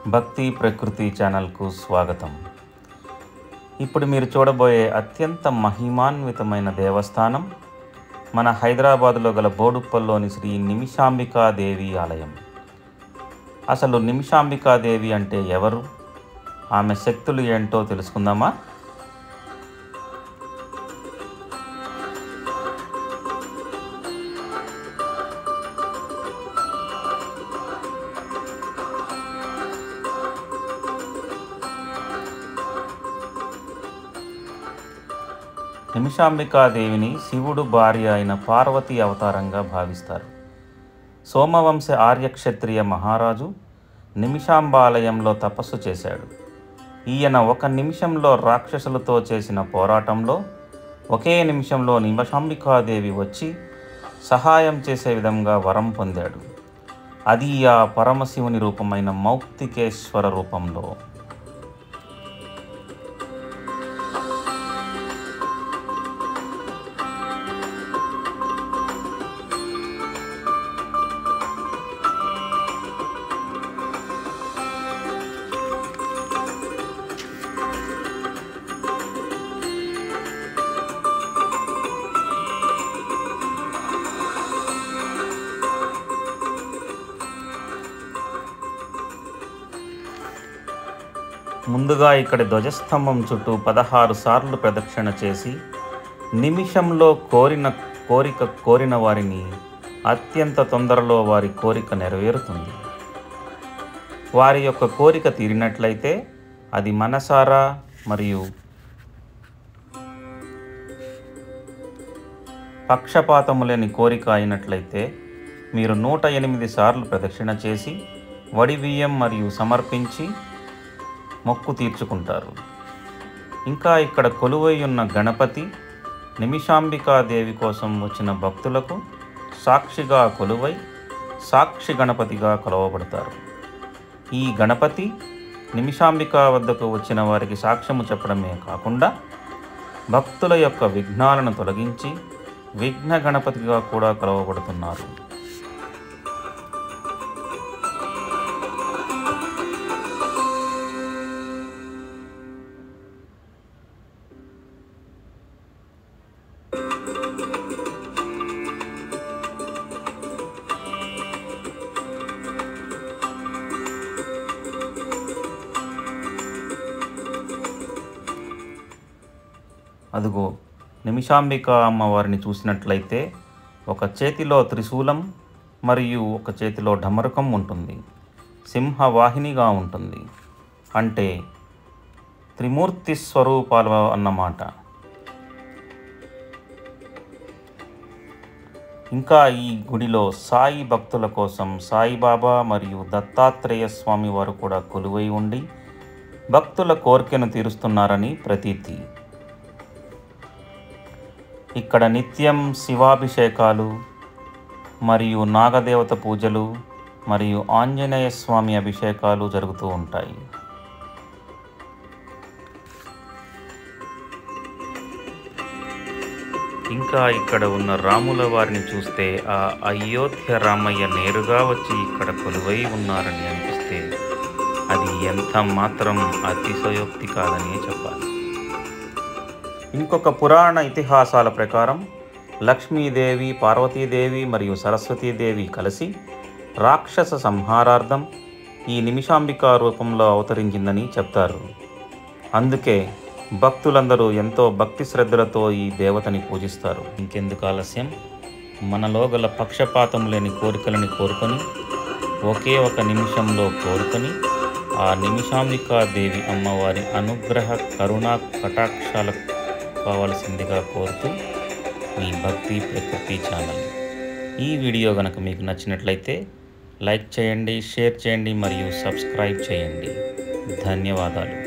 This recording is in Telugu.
భక్తి ప్రకృతి ఛానల్కు స్వాగతం ఇప్పుడు మీరు చూడబోయే అత్యంత మహిమాన్వితమైన దేవస్థానం మన హైదరాబాదులో గల బోడుప్పల్లోని శ్రీ నిమిషాంబికాదేవి ఆలయం అసలు నిమిషాంబికాదేవి అంటే ఎవరు ఆమె శక్తులు ఏంటో తెలుసుకుందామా నిమిషాంబికాదేవిని శివుడు భార్య అయిన పార్వతీ అవతారంగా భావిస్తారు సోమవంశ ఆర్యక్షత్రియ మహారాజు నిమిషాంబాలయంలో తపస్సు చేశాడు ఈయన ఒక నిమిషంలో రాక్షసులతో చేసిన పోరాటంలో ఒకే నిమిషంలో నిమిషాంబికాదేవి వచ్చి సహాయం చేసే విధంగా వరం పొందాడు అది ఆ పరమశివుని రూపమైన మౌక్తికేశ్వర రూపంలో ముందుగా ఇక్కడి ధ్వజస్తంభం చుట్టూ పదహారు సార్లు ప్రదక్షిణ చేసి నిమిషంలో కోరిన కోరిక కోరిన వారిని అత్యంత తొందరలో వారి కోరిక నెరవేరుతుంది వారి యొక్క కోరిక తీరినట్లయితే అది మనసారా మరియు పక్షపాతము లేని కోరిక అయినట్లయితే మీరు నూట ఎనిమిది సార్లు ప్రదక్షిణ చేసి వడి బియ్యం మరియు సమర్పించి మొక్కు తీర్చుకుంటారు ఇంకా ఇక్కడ కొలువై ఉన్న గణపతి నిమిషాంబికాదేవి కోసం వచ్చిన భక్తులకు సాక్షిగా కొలువై సాక్షి గణపతిగా కొలవబడతారు ఈ గణపతి నిమిషాంబిక వద్దకు వచ్చిన వారికి సాక్ష్యము చెప్పడమే కాకుండా భక్తుల యొక్క విఘ్నాలను తొలగించి విఘ్న గణపతిగా కూడా కొలవబడుతున్నారు అదుగో నిమిషాంబిక అమ్మవారిని చూసినట్లయితే ఒక చేతిలో త్రిశూలం మరియు ఒక చేతిలో ఢమరుకం ఉంటుంది సింహవాహినిగా ఉంటుంది అంటే త్రిమూర్తి స్వరూపాలు అన్నమాట ఇంకా ఈ గుడిలో సాయి భక్తుల కోసం సాయిబాబా మరియు దత్తాత్రేయ స్వామి వారు కూడా కొలువై ఉండి భక్తుల కోరికను తీరుస్తున్నారని ప్రతీతి ఇక్కడ నిత్యం శివాభిషేకాలు మరియు నాగదేవత పూజలు మరియు ఆంజనేయ స్వామి అభిషేకాలు జరుగుతూ ఉంటాయి ఇంకా ఇక్కడ ఉన్న రాముల వారిని చూస్తే ఆ అయోధ్య రామయ్య నేరుగా వచ్చి ఇక్కడ కొలువై ఉన్నారని అనిపిస్తే అది ఎంత మాత్రం అతిశయోక్తి కాదని చెప్పాలి ఇంకొక పురాణ ఇతిహాసాల ప్రకారం లక్ష్మీదేవి పార్వతీదేవి మరియు సరస్వతీదేవి కలిసి రాక్షస సంహారార్థం ఈ నిమిషాంబిక రూపంలో అవతరించిందని చెప్తారు అందుకే భక్తులందరూ ఎంతో భక్తి శ్రద్ధలతో ఈ దేవతని పూజిస్తారు ఇంకెందుకు ఆలస్యం మనలో గల పక్షపాతం లేని కోరికలని కోరుకొని ఒకే ఒక నిమిషంలో కోరుకొని ఆ నిమిషాంబికా దేవి అమ్మవారి అనుగ్రహ కరుణా కటాక్షాలకు కావాల్సిందిగా కోరుతూ మీ భక్తి ప్రకృతి ఛానల్ ఈ వీడియో కనుక మీకు నచ్చినట్లయితే లైక్ చేయండి షేర్ చేయండి మరియు సబ్స్క్రైబ్ చేయండి ధన్యవాదాలు